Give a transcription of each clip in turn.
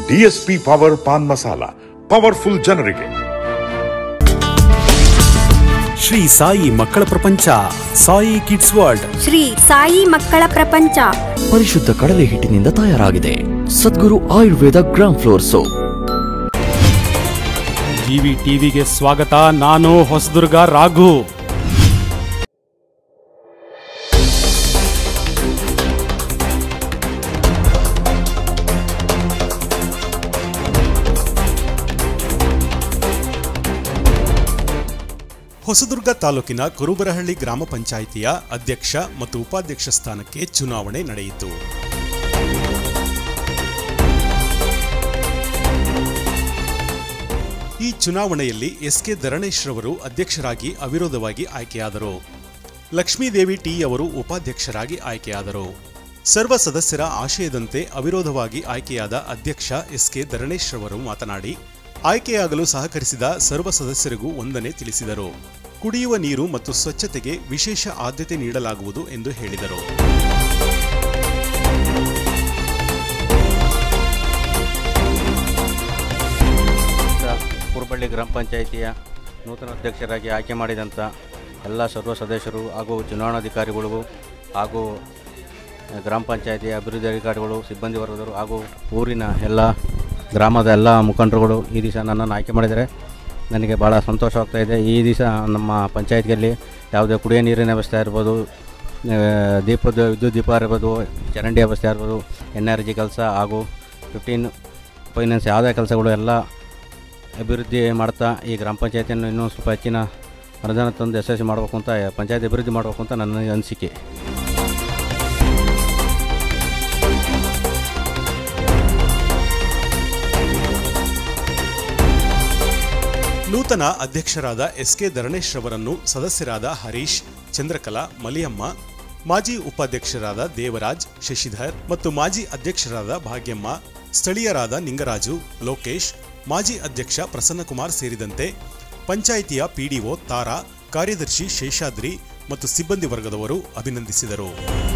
DSP power paan masala powerful ಜನರಿಗೆ ಶ್ರೀ ಸಾಯಿ ಮಕ್ಕಳ ಪ್ರಪಂಚ ಸಾಯಿ ಕಿಡ್ಸ್ ವರ್ಲ್ಡ್ ಶ್ರೀ ಸಾಯಿ ಮಕ್ಕಳ ಪ್ರಪಂಚ ಪರಿಶುದ್ಧ ಕಡಲೆ ಹಿಟ್ಟಿನಿಂದ ತಯಾರಾಗಿದೆ Sadguru Ayurveda gram flour soap TV ಟಿವಿಗೆ ಸ್ವಾಗತ ನಾನು ಹೊಸದುರ್ಗ ರಾಘು ಹೊಸದುರ್ಗ ತಾಲೂಕಿನ ಕುರುಬರಹಳ್ಳಿ ಗ್ರಾಮ ಪಂಚಾಯಿತಿಯ ಅಧ್ಯಕ್ಷ ಮತ್ತು ಉಪಾಧ್ಯಕ್ಷ ಸ್ಥಾನಕ್ಕೆ ಚುನಾವಣೆ ನಡೆಯಿತು ಈ ಚುನಾವಣೆಯಲ್ಲಿ ಎಸ್ ಕೆ ಧರಣೇಶ್ ರವರು ಅಧ್ಯಕ್ಷರಾಗಿ ಅವಿರೋಧವಾಗಿ ಆಯ್ಕೆಯಾದರು ಲಕ್ಷ್ಮೀದೇವಿ ಟಿ ಅವರು ಉಪಾಧ್ಯಕ್ಷರಾಗಿ ಆಯ್ಕೆಯಾದರು ಸರ್ವ ಸದಸ್ಯರ ಆಶಯದಂತೆ ಅವಿರೋಧವಾಗಿ ಆಯ್ಕೆಯಾದ ಅಧ್ಯಕ್ಷ ಎಸ್ ಕೆ ಧರಣೇಶ್ ರವರು ಮಾತನಾಡಿ ಆಯ್ಕೆಯಾಗಲು ಸಹಕರಿಸಿದ ಸರ್ವ ಸದಸ್ಯರಿಗೂ ವಂದನೆ ತಿಳಿಸಿದರು ಕುಡಿಯುವ ನೀರು ಮತ್ತು ಸ್ವಚ್ಛತೆಗೆ ವಿಶೇಷ ಆದ್ಯತೆ ನೀಡಲಾಗುವುದು ಎಂದು ಹೇಳಿದರು ಕುರುಬಳ್ಳಿ ಗ್ರಾಮ ಪಂಚಾಯಿತಿಯ ನೂತನ ಅಧ್ಯಕ್ಷರಾಗಿ ಆಯ್ಕೆ ಮಾಡಿದಂಥ ಎಲ್ಲ ಸರ್ವ ಸದಸ್ಯರು ಹಾಗೂ ಚುನಾವಣಾಧಿಕಾರಿಗಳಿಗೂ ಹಾಗೂ ಗ್ರಾಮ ಪಂಚಾಯಿತಿಯ ಅಭಿವೃದ್ಧಿ ಅಧಿಕಾರಿಗಳು ಸಿಬ್ಬಂದಿ ವರ್ಗದವರು ಹಾಗೂ ಊರಿನ ಎಲ್ಲ ಗ್ರಾಮದ ಎಲ್ಲ ಮುಖಂಡರುಗಳು ಈ ದಿವಸ ನನ್ನನ್ನು ಆಯ್ಕೆ ಮಾಡಿದರೆ ನನಗೆ ಭಾಳ ಸಂತೋಷವಾಗ್ತಾ ಇದೆ ಈ ದಿವಸ ನಮ್ಮ ಪಂಚಾಯತ್ನಲ್ಲಿ ಯಾವುದೇ ಕುಡಿಯೋ ನೀರಿನ ವ್ಯವಸ್ಥೆ ಇರ್ಬೋದು ಆ, ದೀಪದ ವಿದ್ಯುತ್ ದೀಪ ಇರ್ಬೋದು ಚರಂಡಿ ವ್ಯವಸ್ಥೆ ಇರ್ಬೋದು ಎನ್ ಆರ್ ಜಿ ಕೆಲಸ ಹಾಗೂ ಫಿಫ್ಟೀನ್ ಫೈನಾನ್ಸ್ ಯಾವುದೇ ಕೆಲಸಗಳು ಎಲ್ಲ ಅಭಿವೃದ್ಧಿ ಮಾಡ್ತಾ ಈ ಗ್ರಾಮ ಪಂಚಾಯತಿಯನ್ನು ಇನ್ನೂ ಸ್ವಲ್ಪ ಹೆಚ್ಚಿನ ಅನುದಾನ ತಂದು ಯಶಸ್ವಿ ಮಾಡಬೇಕು ಅಂತ ಪಂಚಾಯತ್ ಅಭಿವೃದ್ಧಿ ಮಾಡಬೇಕು ಅಂತ ನನ್ನ ಅನಿಸಿಕೆ ನೂತನ ಅಧ್ಯಕ್ಷರಾದ ಎಸ್ ಕೆ ಧರಣೇಶ್ ರವರನ್ನು ಸದಸ್ಯರಾದ ಹರೀಶ್ ಚಂದ್ರಕಲಾ ಮಲಿಯಮ್ಮ ಮಾಜಿ ಉಪಾಧ್ಯಕ್ಷರಾದ ದೇವರಾಜ್ ಶಶಿಧರ್ ಮತ್ತು ಮಾಜಿ ಅಧ್ಯಕ್ಷರಾದ ಭಾಗ್ಯಮ್ಮ ಸ್ಥಳೀಯರಾದ ನಿಂಗರಾಜು ಲೋಕೇಶ್ ಮಾಜಿ ಅಧ್ಯಕ್ಷ ಪ್ರಸನ್ನಕುಮಾರ್ ಸೇರಿದಂತೆ ಪಂಚಾಯಿತಿಯ ಪಿಡಿಒ ತಾರಾ ಕಾರ್ಯದರ್ಶಿ ಶೇಷಾದ್ರಿ ಮತ್ತು ಸಿಬ್ಬಂದಿ ವರ್ಗದವರು ಅಭಿನಂದಿಸಿದರು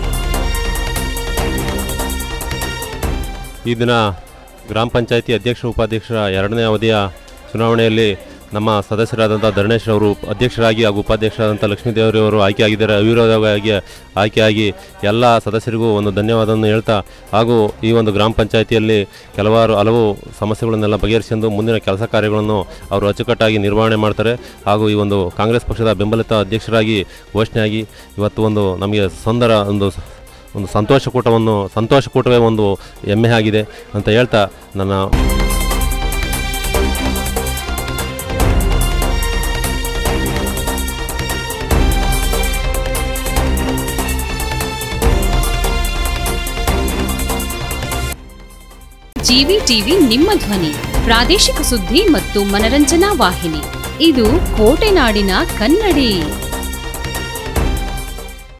ಈ ದಿನ ಗ್ರಾಮ ಪಂಚಾಯತಿ ಅಧ್ಯಕ್ಷ ಉಪಾಧ್ಯಕ್ಷರ ಎರಡನೇ ಅವಧಿಯ ಚುನಾವಣೆಯಲ್ಲಿ ನಮ್ಮ ಸದಸ್ಯರಾದಂಥ ಧರಣೇಶ್ ಅವರು ಅಧ್ಯಕ್ಷರಾಗಿ ಹಾಗೂ ಉಪಾಧ್ಯಕ್ಷರಾದಂಥ ಲಕ್ಷ್ಮೀದೇವರವರು ಆಯ್ಕೆಯಾಗಿದ್ದಾರೆ ಅವಿರೋಧವಾಗಿ ಆಯ್ಕೆಯಾಗಿ ಎಲ್ಲ ಸದಸ್ಯರಿಗೂ ಒಂದು ಧನ್ಯವಾದವನ್ನು ಹೇಳ್ತಾ ಹಾಗೂ ಈ ಒಂದು ಗ್ರಾಮ ಪಂಚಾಯತಿಯಲ್ಲಿ ಕೆಲವಾರು ಹಲವು ಸಮಸ್ಯೆಗಳನ್ನೆಲ್ಲ ಬಗೆಹರಿಸಿಕೊಂಡು ಮುಂದಿನ ಕೆಲಸ ಕಾರ್ಯಗಳನ್ನು ಅವರು ಅಚ್ಚುಕಟ್ಟಾಗಿ ನಿರ್ವಹಣೆ ಮಾಡ್ತಾರೆ ಹಾಗೂ ಈ ಒಂದು ಕಾಂಗ್ರೆಸ್ ಪಕ್ಷದ ಬೆಂಬಲಿತ ಅಧ್ಯಕ್ಷರಾಗಿ ಘೋಷಣೆಯಾಗಿ ಇವತ್ತು ಒಂದು ನಮಗೆ ಸುಂದರ ಒಂದು ಒಂದು ಸಂತೋಷಕೂಟವನ್ನು ಸಂತೋಷಕೂಟವೇ ಒಂದು ಹೆಮ್ಮೆ ಆಗಿದೆ ಅಂತ ಹೇಳ್ತಾ ನನ್ನ ಜಿವಿ ಟಿವಿ ನಿಮ್ಮ ಧ್ವನಿ ಪ್ರಾದೇಶಿಕ ಸುದ್ದಿ ಮತ್ತು ಮನರಂಜನಾ ವಾಹಿನಿ ಇದು ಕೋಟೆನಾಡಿನ ಕನ್ನಡಿ